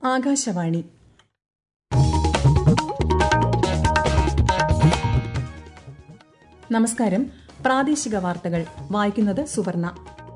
ആകാശവാണി നമസ്കാരം പ്രാദേശിക വാർത്തകൾ വായിക്കുന്നത് സുവർണ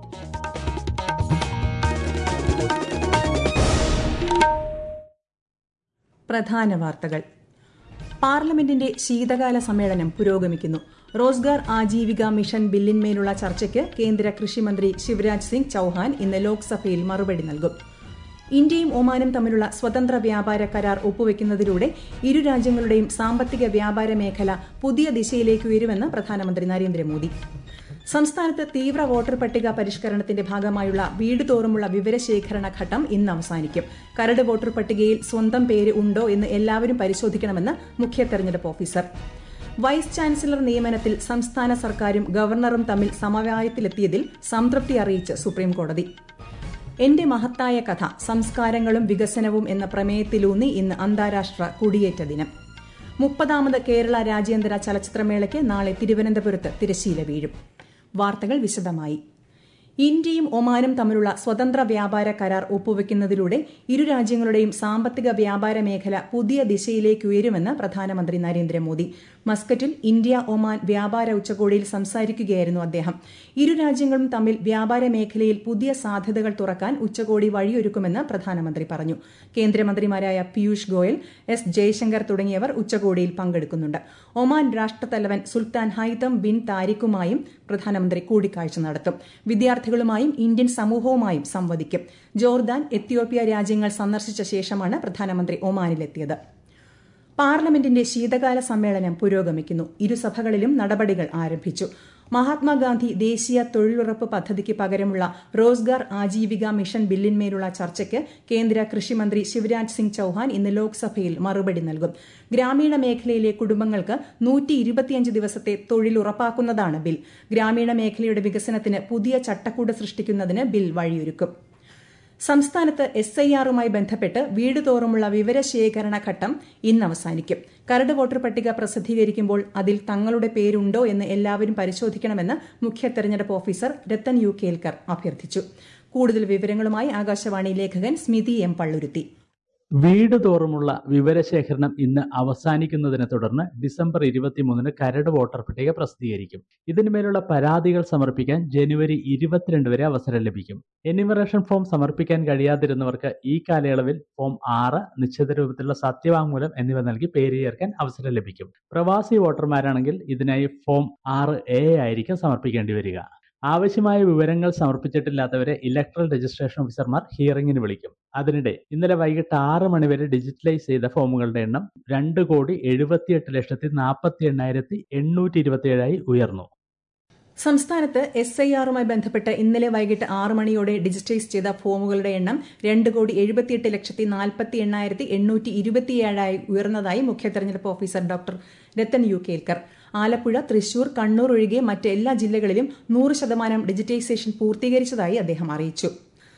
പ്രധാന വാർത്തകൾ പാർലമെന്റിന്റെ ശീതകാല സമ്മേളനം പുരോഗമിക്കുന്നു റോസ്ഗാർ ആജീവിക മിഷൻ ബില്ലിന്മേലുള്ള ചർച്ചയ്ക്ക് കേന്ദ്ര കൃഷിമന്ത്രി ശിവരാജ് സിംഗ് ചൌഹാൻ ഇന്ന് ലോക്സഭയിൽ മറുപടി നൽകും ഇന്ത്യയും ഒമാനും തമ്മിലുള്ള സ്വതന്ത്ര വ്യാപാര കരാർ ഒപ്പുവെക്കുന്നതിലൂടെ ഇരു രാജ്യങ്ങളുടെയും സാമ്പത്തിക വ്യാപാര മേഖല പുതിയ ദിശയിലേക്ക് ഉയരുമെന്ന് പ്രധാനമന്ത്രി നരേന്ദ്രമോദി സംസ്ഥാനത്ത് തീവ്ര വോട്ടർ പട്ടിക പരിഷ്കരണത്തിന്റെ ഭാഗമായുള്ള വീട് തോറുമുള്ള വിവരശേഖരണ ഘട്ടം ഇന്ന് അവസാനിക്കും കരട് വോട്ടർ പട്ടികയിൽ സ്വന്തം പേര് ഉണ്ടോ എന്ന് എല്ലാവരും പരിശോധിക്കണമെന്ന് മുഖ്യ തെരഞ്ഞെടുപ്പ് ഓഫീസർ വൈസ് ചാൻസലർ നിയമനത്തിൽ സംസ്ഥാന സർക്കാരും ഗവർണറും തമ്മിൽ സമവായത്തിലെത്തിയതിൽ സംതൃപ്തി അറിയിച്ച് സുപ്രീംകോടതി എന്റെ മഹത്തായ കഥ സംസ്കാരങ്ങളും വികസനവും എന്ന പ്രമേയത്തിലൂന്നി ഇന്ന് അന്താരാഷ്ട്ര കുടിയേറ്റ ദിനം മുപ്പതാമത് കേരള രാജ്യാന്തര ചലച്ചിത്രമേളയ്ക്ക് നാളെ തിരുവനന്തപുരത്ത് തിരശീല വീഴും വാർത്തകൾ വിശദമായി ഇന്ത്യയും ഒമാനും തമ്മിലുള്ള സ്വതന്ത്ര വ്യാപാര കരാർ ഒപ്പുവെക്കുന്നതിലൂടെ ഇരു രാജ്യങ്ങളുടെയും സാമ്പത്തിക വ്യാപാര മേഖല പുതിയ ദിശയിലേക്ക് ഉയരുമെന്ന് പ്രധാനമന്ത്രി നരേന്ദ്രമോദി മസ്കറ്റിൽ ഇന്ത്യ ഒമാൻ വ്യാപാര ഉച്ചകോടിയിൽ സംസാരിക്കുകയായിരുന്നു അദ്ദേഹം ഇരു രാജ്യങ്ങളും തമ്മിൽ വ്യാപാര മേഖലയിൽ പുതിയ സാധ്യതകൾ തുറക്കാൻ ഉച്ചകോടി വഴിയൊരുക്കുമെന്ന് പ്രധാനമന്ത്രി പറഞ്ഞു കേന്ദ്രമന്ത്രിമാരായ പീയൂഷ് ഗോയൽ എസ് ജയശങ്കർ തുടങ്ങിയവർ ഉച്ചകോടിയിൽ പങ്കെടുക്കുന്നുണ്ട് ഒമാൻ രാഷ്ട്രത്തലവൻ സുൽത്താൻ ഹൈതം ബിൻ താരിഖുമായും പ്രധാനമന്ത്രി കൂടിക്കാഴ്ച നടത്തും വിദ്യാർത്ഥികളുമായും ഇന്ത്യൻ സമൂഹവുമായും സംവദിക്കും ജോർദാൻ എത്യോപ്യ രാജ്യങ്ങൾ സന്ദർശിച്ച ശേഷമാണ് പ്രധാനമന്ത്രി ഒമാനിലെത്തിയത് പാർലമെന്റിന്റെ ശീതകാല സമ്മേളനം പുരോഗമിക്കുന്നു ഇരുസഭകളിലും നടപടികൾ ആരംഭിച്ചു മഹാത്മാഗാന്ധി ദേശീയ തൊഴിലുറപ്പ് പദ്ധതിക്ക് പകരമുള്ള റോസ്ഗാർ ആജീവിക മിഷൻ ബില്ലിന്മേലുള്ള ചർച്ചയ്ക്ക് കേന്ദ്ര കൃഷിമന്ത്രി ശിവരാജ് സിംഗ് ചൌഹാൻ ഇന്ന് ലോക്സഭയിൽ മറുപടി നൽകും ഗ്രാമീണ മേഖലയിലെ കുടുംബങ്ങൾക്ക് നൂറ്റി ഇരുപത്തിയഞ്ച് ദിവസത്തെ തൊഴിൽ ഉറപ്പാക്കുന്നതാണ് ബിൽ ഗ്രാമീണ മേഖലയുടെ വികസനത്തിന് പുതിയ ചട്ടക്കൂട് സൃഷ്ടിക്കുന്നതിന് ബിൽ വഴിയൊരുക്കും സംസ്ഥാനത്ത് എസ് ഐ ആറുമായി ബന്ധപ്പെട്ട് വീട് തോറുമുള്ള വിവരശേഖരണ ഘട്ടം ഇന്ന് അവസാനിക്കും കരട് വോട്ടർ പട്ടിക പ്രസിദ്ധീകരിക്കുമ്പോൾ അതിൽ തങ്ങളുടെ പേരുണ്ടോ എന്ന് എല്ലാവരും പരിശോധിക്കണമെന്ന് മുഖ്യ തെരഞ്ഞെടുപ്പ് ഓഫീസർ രത്തൻ യു കേൽക്കർ അഭ്യർത്ഥിച്ചു കൂടുതൽ വിവരങ്ങളുമായി ആകാശവാണി ലേഖകൻ സ്മിതി എം പള്ളുരുത്തി വീട് തോറുമുള്ള വിവരശേഖരണം ഇന്ന് അവസാനിക്കുന്നതിനെ തുടർന്ന് ഡിസംബർ ഇരുപത്തിമൂന്നിന് കരട് വോട്ടർ പട്ടിക പ്രസിദ്ധീകരിക്കും ഇതിനുമേലുള്ള പരാതികൾ സമർപ്പിക്കാൻ ജനുവരി ഇരുപത്തിരണ്ട് വരെ അവസരം ലഭിക്കും എനിമറേഷൻ ഫോം സമർപ്പിക്കാൻ കഴിയാതിരുന്നവർക്ക് ഈ കാലയളവിൽ ഫോം ആറ് നിശ്ചിത രൂപത്തിലുള്ള സത്യവാങ്മൂലം എന്നിവ നൽകി പേര് ചേർക്കാൻ അവസരം ലഭിക്കും പ്രവാസി വോട്ടർമാരാണെങ്കിൽ ഇതിനായി ഫോം ആറ് എ ആയിരിക്കും സമർപ്പിക്കേണ്ടി വരിക ആവശ്യമായ വിവരങ്ങൾ സമർപ്പിച്ചിട്ടില്ലാത്തവരെ ഇലക്ട്രൽ രജിസ്ട്രേഷൻ ഓഫീസർമാർ ഹിയറിംഗിന് വിളിക്കും അതിനിടെ ഇന്നലെ വൈകിട്ട് ആറ് മണിവരെ ഡിജിറ്റലൈസ് ചെയ്ത ഫോമുകളുടെ എണ്ണം രണ്ട് കോടി എഴുപത്തിയെട്ട് ലക്ഷത്തി നാൽപ്പത്തി എണ്ണായിരത്തി എണ്ണൂറ്റി ഇരുപത്തിയേഴായി ഉയർന്നു സംസ്ഥാനത്ത് എസ് ഐ ആറുമായി ബന്ധപ്പെട്ട് ഇന്നലെ വൈകിട്ട് ആറ് മണിയോടെ ഡിജിറ്റൈസ് ചെയ്ത ഫോമുകളുടെ എണ്ണം രണ്ട് കോടി എഴുപത്തിയെട്ട് ലക്ഷത്തി നാൽപ്പത്തി എണ്ണായിരത്തി എണ്ണൂറ്റി ഇരുപത്തിയേഴായി ഉയർന്നതായി മുഖ്യ തെരഞ്ഞെടുപ്പ് officer doctor Rathan U Kelkar Alappuzha Thrissur Kannur ഒഴികെ മറ്റ് എല്ലാ ജില്ലകളിലും നൂറ് ശതമാനം ഡിജിറ്റൈസേഷൻ പൂർത്തീകരിച്ചതായി അദ്ദേഹം അറിയിച്ചു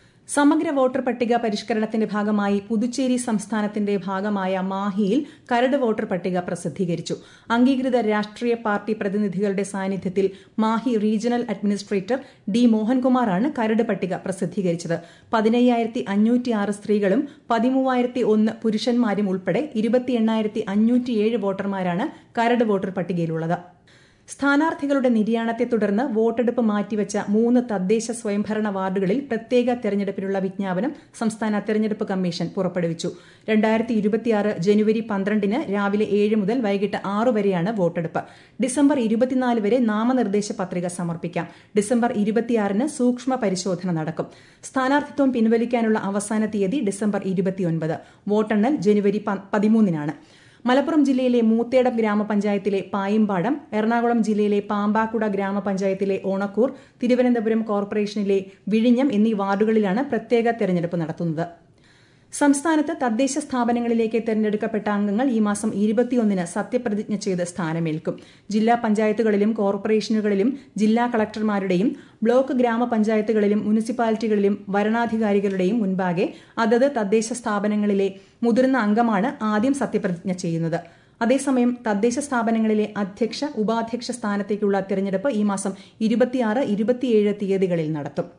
സമഗ്ര വോട്ടർ പട്ടിക പരിഷ്കരണത്തിന്റെ ഭാഗമായി പുതുച്ചേരി സംസ്ഥാനത്തിന്റെ ഭാഗമായ മാഹിയിൽ കരട് വോട്ടർ പട്ടിക പ്രസിദ്ധീകരിച്ചു അംഗീകൃത രാഷ്ട്രീയ പാർട്ടി പ്രതിനിധികളുടെ സാന്നിധ്യത്തിൽ മാഹി റീജിയണൽ അഡ്മിനിസ്ട്രേറ്റർ ഡി മോഹൻകുമാറാണ് കരട് പട്ടിക പ്രസിദ്ധീകരിച്ചത് പതിനയ്യായിരത്തി അഞ്ഞൂറ്റിയാറ് സ്ത്രീകളും പതിമൂവായിരത്തി ഒന്ന് പുരുഷന്മാരും ഉൾപ്പെടെ ഇരുപത്തി എണ്ണായിരത്തി അഞ്ഞൂറ്റിയേഴ് വോട്ടർമാരാണ് കരട് വോട്ടർ പട്ടികയിലുള്ളത് സ്ഥാനാർത്ഥികളുടെ നിര്യാണത്തെ തുടർന്ന് വോട്ടെടുപ്പ് മാറ്റിവെച്ച മൂന്ന് തദ്ദേശ സ്വയംഭരണ വാർഡുകളിൽ പ്രത്യേക തെരഞ്ഞെടുപ്പിനുള്ള വിജ്ഞാപനം സംസ്ഥാന തെരഞ്ഞെടുപ്പ് കമ്മീഷൻ പുറപ്പെടുവിച്ചു രണ്ടായിരത്തി ഇരുപത്തിയാറ് ജനുവരി പന്ത്രണ്ടിന് രാവിലെ ഏഴ് മുതൽ വൈകിട്ട് ആറ് വരെയാണ് വോട്ടെടുപ്പ് ഡിസംബർ ഇരുപത്തിനാല് വരെ നാമനിർദ്ദേശ പത്രിക സമർപ്പിക്കാം ഡിസംബർ ഇരുപത്തിയാറിന് സൂക്ഷ്മ പരിശോധന നടക്കും സ്ഥാനാർത്ഥിത്വം പിൻവലിക്കാനുള്ള അവസാന തീയതി ഡിസംബർ ഇരുപത്തിയൊൻപത് വോട്ടെണ്ണൽ ജനുവരി പതിമൂന്നിനാണ് മലപ്പുറം ജില്ലയിലെ മൂത്തേടം ഗ്രാമപഞ്ചായത്തിലെ പായിമ്പാടം എറണാകുളം ജില്ലയിലെ പാമ്പാക്കുട ഗ്രാമപഞ്ചായത്തിലെ ഓണക്കൂർ തിരുവനന്തപുരം കോർപ്പറേഷനിലെ വിഴിഞ്ഞം എന്നീ വാർഡുകളിലാണ് പ്രത്യേക തെരഞ്ഞെടുപ്പ് നടത്തുന്നത് സംസ്ഥാനത്ത് തദ്ദേശ സ്ഥാപനങ്ങളിലേക്ക് തെരഞ്ഞെടുക്കപ്പെട്ട അംഗങ്ങൾ ഈ മാസം ഇരുപത്തിയൊന്നിന് സത്യപ്രതിജ്ഞ ചെയ്ത് സ്ഥാനമേൽക്കും ജില്ലാ പഞ്ചായത്തുകളിലും കോർപ്പറേഷനുകളിലും ജില്ലാ കളക്ടർമാരുടെയും ബ്ലോക്ക് ഗ്രാമപഞ്ചായത്തുകളിലും മുനിസിപ്പാലിറ്റികളിലും വരണാധികാരികളുടെയും മുൻപാകെ അതത് തദ്ദേശ സ്ഥാപനങ്ങളിലെ മുതിർന്ന അംഗമാണ് ആദ്യം സത്യപ്രതിജ്ഞ ചെയ്യുന്നത് അതേസമയം തദ്ദേശ സ്ഥാപനങ്ങളിലെ അധ്യക്ഷ ഉപാധ്യക്ഷ സ്ഥാനത്തേക്കുള്ള തെരഞ്ഞെടുപ്പ് ഈ മാസം ഇരുപത്തിയാറ് ഇരുപത്തിയേഴ് തീയതികളിൽ നടത്തും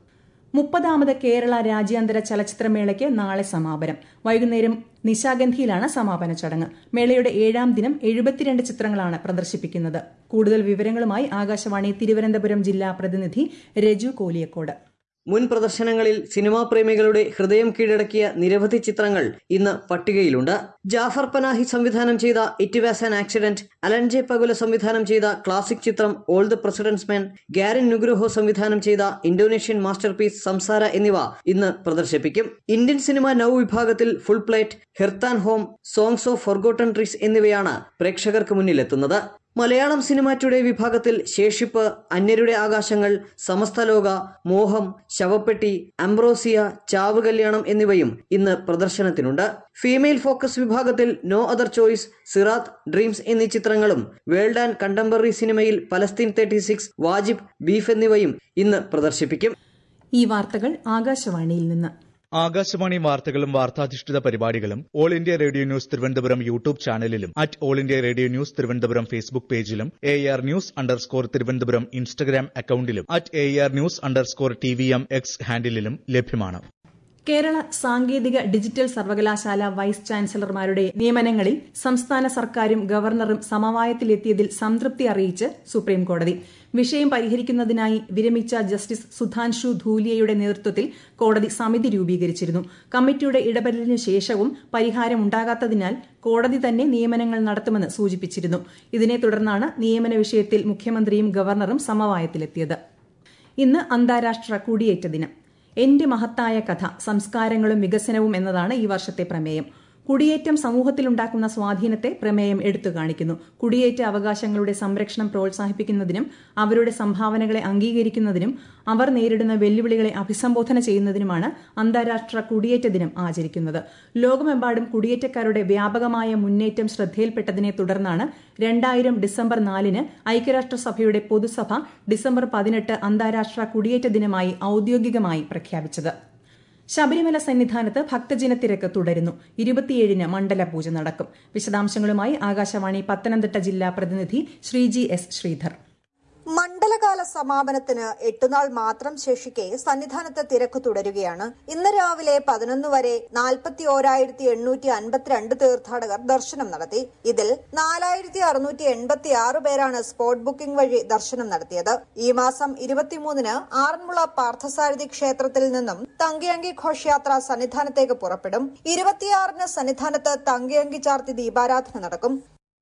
മുപ്പതാമത് കേരള രാജ്യാന്തര ചലച്ചിത്രമേളയ്ക്ക് നാളെ സമാപനം വൈകുന്നേരം നിശാഗന്ധിയിലാണ് സമാപന ചടങ്ങ് മേളയുടെ ഏഴാം ദിനം എഴുപത്തിരണ്ട് ചിത്രങ്ങളാണ് പ്രദർശിപ്പിക്കുന്നത് കൂടുതൽ വിവരങ്ങളുമായി ആകാശവാണി തിരുവനന്തപുരം ജില്ലാ പ്രതിനിധി രജു കോലിയക്കോട് മുൻ പ്രദർശനങ്ങളിൽ സിനിമാ പ്രേമികളുടെ ഹൃദയം കീഴടക്കിയ നിരവധി ചിത്രങ്ങൾ ഇന്ന് പട്ടികയിലുണ്ട് ജാഫർ പനാഹി സംവിധാനം ചെയ്ത it was an accident Alan J Pakula സംവിധാനം ചെയ്ത ക്ലാസിക് ചിത്രം all the president's man Garin Nugroho സംവിധാനം ചെയ്ത ഇന്തോനേഷ്യൻ മാസ്റ്റർ പീസ് സംസാര എന്നിവ ഇന്ന് പ്രദർശിപ്പിക്കും ഇന്ത്യൻ സിനിമ നൌ വിഭാഗത്തിൽ ഫുൾ പ്ലേറ്റ് ഹെർത്താൻ home songs of forgotten trees എന്നിവയാണ് പ്രേക്ഷകർക്ക് മുന്നിലെത്തുന്നത് മലയാളം സിനിമ ടുഡേ വിഭാഗത്തിൽ ശേഷിപ്പ് അന്യരുടെ ആകാശങ്ങൾ സമസ്തലോക മോഹം ശവപ്പെട്ടി അംബ്രോസിയ ചാവ് കല്യാണം എന്നിവയും ഇന്ന് പ്രദർശനത്തിനുണ്ട് ഫീമെയിൽ ഫോക്കസ് വിഭാഗത്തിൽ no other choice Sirat dreams എന്നീ ചിത്രങ്ങളും വേൾഡ് ആൻഡ് കണ്ടംപററി സിനിമയിൽ Palestine thirty six Wajib beef എന്നിവയും ഇന്ന് പ്രദർശിപ്പിക്കും ഈ വാർത്തകൾ ആകാശവാണിയിൽ നിന്ന് ആകാശവാണി വാർത്തകളും വാർത്താധിഷ്ഠിത പരിപാടികളും All India Radio News Thiruvananthapuram YouTube ചാനലിലും at All India Radio News Thiruvananthapuram Facebook പേജിലും A R news underscore Thiruvananthapuram Instagram അക്കൌണ്ടിലും at A R news underscore T V M X ഹാൻഡിലും ലഭ്യമാണ് കേരള സാങ്കേതിക ഡിജിറ്റൽ സർവകലാശാല വൈസ് ചാൻസലർമാരുടെ നിയമനങ്ങളിൽ സംസ്ഥാന സർക്കാരും ഗവർണറും സമവായത്തിലെത്തിയതിൽ സംതൃപ്തി അറിയിച്ച് സുപ്രീംകോടതി വിഷയം പരിഹരിക്കുന്നതിനായി വിരമിച്ച ജസ്റ്റിസ് സുധാൻഷു ധൂലിയയുടെ നേതൃത്വത്തിൽ കോടതി സമിതി രൂപീകരിച്ചിരുന്നു കമ്മിറ്റിയുടെ ഇടപെടലിനു ശേഷവും പരിഹാരമുണ്ടാകാത്തതിനാൽ കോടതി തന്നെ നിയമനങ്ങൾ നടത്തുമെന്ന് സൂചിപ്പിച്ചിരുന്നു ഇതിനെ തുടർന്നാണ് നിയമന വിഷയത്തിൽ മുഖ്യമന്ത്രിയും ഗവർണറും സമവായത്തിലെത്തിയത് ഇന്ന് അന്താരാഷ്ട്ര കുടിയേറ്റ ദിനം എന്റെ മഹത്തായ കഥ സംസ്കാരങ്ങളും വികസനവും എന്നതാണ് ഈ വർഷത്തെ പ്രമേയം കുടിയേറ്റം സമൂഹത്തിലുണ്ടാക്കുന്ന സ്വാധീനത്തെ പ്രമേയം എടുത്തു കാണിക്കുന്നു കുടിയേറ്റ അവകാശങ്ങളുടെ സംരക്ഷണം പ്രോത്സാഹിപ്പിക്കുന്നതിനും അവരുടെ സംഭാവനകളെ അംഗീകരിക്കുന്നതിനും അവർ നേരിടുന്ന വെല്ലുവിളികളെ അഭിസംബോധന ചെയ്യുന്നതിനുമാണ് അന്താരാഷ്ട്ര കുടിയേറ്റ ദിനം ആചരിക്കുന്നത് ലോകമെമ്പാടും കുടിയേറ്റക്കാരുടെ വ്യാപകമായ മുന്നേറ്റം ശ്രദ്ധയിൽപ്പെട്ടതിനെ തുടർന്നാണ് രണ്ടായിരം ഡിസംബർ നാലിന് ഐക്യരാഷ്ട്രസഭയുടെ പൊതുസഭ ഡിസംബർ പതിനെട്ട് അന്താരാഷ്ട്ര കുടിയേറ്റ ദിനമായി ഔദ്യോഗികമായി പ്രഖ്യാപിച്ചത് ശബരിമല സന്നിധാനത്ത് ഭക്തജനത്തിരക്ക് തുടരുന്നു ഇരുപത്തിയേഴിന് മണ്ഡലപൂജ നടക്കും വിശദാംശങ്ങളുമായി ആകാശവാണി പത്തനംതിട്ട ജില്ലാ പ്രതിനിധി ശ്രീജി എസ് ശ്രീധർ മണ്ഡലകാല സമാപനത്തിന് എട്ടുനാൾ മാത്രം ശേഷിക്കെ സന്നിധാനത്ത് തിരക്ക് തുടരുകയാണ് ഇന്ന് രാവിലെ പതിനൊന്ന് വരെ നാൽപ്പത്തി ഓരായിരത്തി എണ്ണൂറ്റി അൻപത്തിരണ്ട് തീർത്ഥാടകർ ദർശനം നടത്തി ഇതിൽ നാലായിരത്തി അറുന്നൂറ്റി എൺപത്തി ആറ് പേരാണ് സ്പോട്ട് ബുക്കിംഗ് വഴി ദർശനം നടത്തിയത് ഈ മാസം ഇരുപത്തിമൂന്നിന് ആറന്മുള പാർത്ഥസാരഥി ക്ഷേത്രത്തിൽ നിന്നും തങ്കിയങ്കി ഘോഷയാത്ര സന്നിധാനത്തേക്ക് പുറപ്പെടും ഇരുപത്തിയാറിന് സന്നിധാനത്ത് തങ്കിയങ്കി ചാർത്തി ദീപാരാധന നടക്കും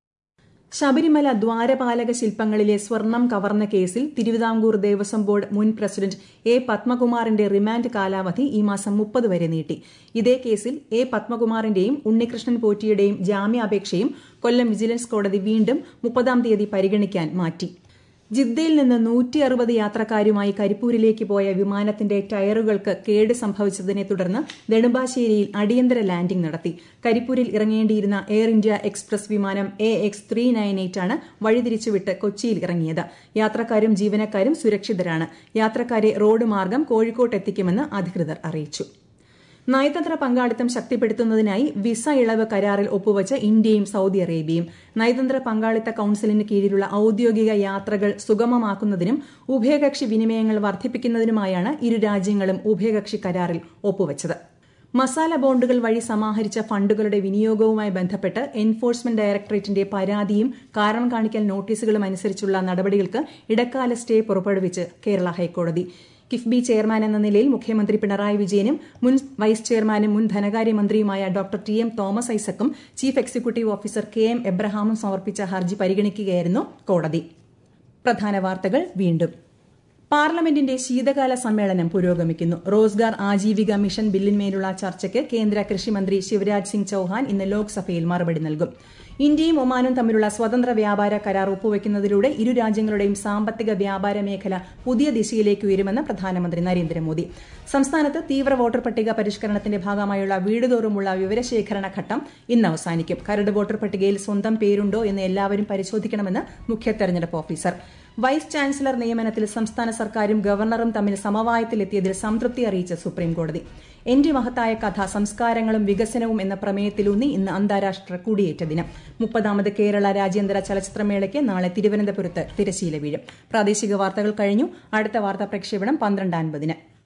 ശബരിമല ദ്വാരപാലക ശില്പങ്ങളിലെ സ്വർണം കവർന്ന കേസിൽ തിരുവിതാംകൂർ ദേവസ്വം ബോർഡ് മുൻ പ്രസിഡന്റ് എ പത്മകുമാറിന്റെ റിമാൻഡ് കാലാവധി ഈ മാസം മുപ്പത് വരെ നീട്ടി ഇതേ കേസിൽ എ പത്മകുമാറിന്റെയും ഉണ്ണികൃഷ്ണൻ പോറ്റിയുടെയും ജാമ്യാപേക്ഷയും കൊല്ലം വിജിലൻസ് കോടതി വീണ്ടും മുപ്പതാം തീയതി പരിഗണിക്കാൻ മാറ്റി ജിദ്ദയിൽ നിന്ന് നൂറ്റി അറുപത് യാത്രക്കാരുമായി കരിപ്പൂരിലേക്ക് പോയ വിമാനത്തിന്റെ ടയറുകൾക്ക് കേട് സംഭവിച്ചതിനെ തുടർന്ന് നെടുമ്പാശ്ശേരിയിൽ അടിയന്തര ലാൻഡിംഗ് നടത്തി കരിപ്പൂരിൽ ഇറങ്ങേണ്ടിയിരുന്ന എയർ ഇന്ത്യ എക്സ്പ്രസ് വിമാനം A X three nine eight ആണ് വഴിതിരിച്ചുവിട്ട് കൊച്ചിയിൽ ഇറങ്ങിയത് യാത്രക്കാരും ജീവനക്കാരും സുരക്ഷിതരാണ് യാത്രക്കാരെ റോഡ് മാർഗം കോഴിക്കോട്ട് എത്തിക്കുമെന്ന് അധികൃതർ അറിയിച്ചു നയതന്ത്ര പങ്കാളിത്തം ശക്തിപ്പെടുത്തുന്നതിനായി വിസ ഇളവ് കരാറിൽ ഒപ്പുവച്ച് ഇന്ത്യയും സൌദി അറേബ്യയും നയതന്ത്ര പങ്കാളിത്ത കൌൺസിലിന് കീഴിലുള്ള ഔദ്യോഗിക യാത്രകൾ സുഗമമാക്കുന്നതിനും ഉഭയകക്ഷി വിനിമയങ്ങൾ വർദ്ധിപ്പിക്കുന്നതിനുമായാണ് ഇരു രാജ്യങ്ങളും ഉഭയകക്ഷി കരാറിൽ ഒപ്പുവച്ചത് മസാല ബോണ്ടുകൾ വഴി സമാഹരിച്ച ഫണ്ടുകളുടെ വിനിയോഗവുമായി ബന്ധപ്പെട്ട് എൻഫോഴ്സ്മെന്റ് ഡയറക്ടറേറ്റിന്റെ പരാതിയും കാരണം കാണിക്കൽ നോട്ടീസുകളും അനുസരിച്ചുള്ള നടപടികൾക്ക് ഇടക്കാല സ്റ്റേ പുറപ്പെടുവിച്ച് കേരള ഹൈക്കോടതി കിഫ്ബി ചെയർമാൻ എന്ന നിലയിൽ മുഖ്യമന്ത്രി പിണറായി വിജയനും മുൻ വൈസ് ചെയർമാനും മുൻ ധനകാര്യമന്ത്രിയുമായ ഡോക്ടർ ടി എം തോമസ് ഐസക്കും chief executive officer K M എബ്രഹാമും സമർപ്പിച്ച ഹർജി പരിഗണിക്കുകയായിരുന്നു കോടതി പ്രധാന വാർത്തകൾ വീണ്ടും പാർലമെന്റിന്റെ ശീതകാല സമ്മേളനം പുരോഗമിക്കുന്നു റോസ്ഗാർ ആജീവിക മിഷൻ ബില്ലിന്മേലുള്ള ചർച്ചയ്ക്ക് കേന്ദ്ര കൃഷിമന്ത്രി ശിവരാജ് സിംഗ് ചൌഹാൻ ഇന്ന് ലോക്സഭയിൽ മറുപടി നൽകും ഇന്ത്യയും ഒമാനും തമ്മിലുള്ള സ്വതന്ത്ര വ്യാപാര കരാർ ഒപ്പുവയ്ക്കുന്നതിലൂടെ ഇരു രാജ്യങ്ങളുടെയും സാമ്പത്തിക വ്യാപാര മേഖല പുതിയ ദിശയിലേക്ക് ഉയരുമെന്ന് പ്രധാനമന്ത്രി നരേന്ദ്രമോദി സംസ്ഥാനത്ത് തീവ്ര വോട്ടർ പട്ടിക പരിഷ്കരണത്തിന്റെ ഭാഗമായുള്ള വീടുതോറുമുള്ള വിവരശേഖരണ ഘട്ടം ഇന്ന് അവസാനിക്കും കരട് വോട്ടർ പട്ടികയിൽ സ്വന്തം പേരുണ്ടോ എന്ന് എല്ലാവരും പരിശോധിക്കണമെന്ന് മുഖ്യ തെരഞ്ഞെടുപ്പ് ഓഫീസർ വൈസ് ചാൻസലർ നിയമനത്തിൽ സംസ്ഥാന സർക്കാരും ഗവർണറും തമ്മിൽ സമവായത്തിലെത്തിയതിൽ സംതൃപ്തി അറിയിച്ച സുപ്രീംകോടതി എന്റെ മഹത്തായ കഥ സംസ്കാരങ്ങളും വികസനവും എന്ന പ്രമേയത്തിലൂന്നി ഇന്ന് അന്താരാഷ്ട്ര കുടിയേറ്റ ദിനം മുപ്പതാമത് കേരള രാജ്യാന്തര ചലച്ചിത്രമേളയ്ക്ക് നാളെ തിരുവനന്തപുരത്ത് തിരശീല വീഴും പ്രാദേശിക വാർത്തകൾ കഴിഞ്ഞു അടുത്ത വാർത്താ പ്രക്ഷേപണം പന്ത്രണ്ട് അൻപതിന്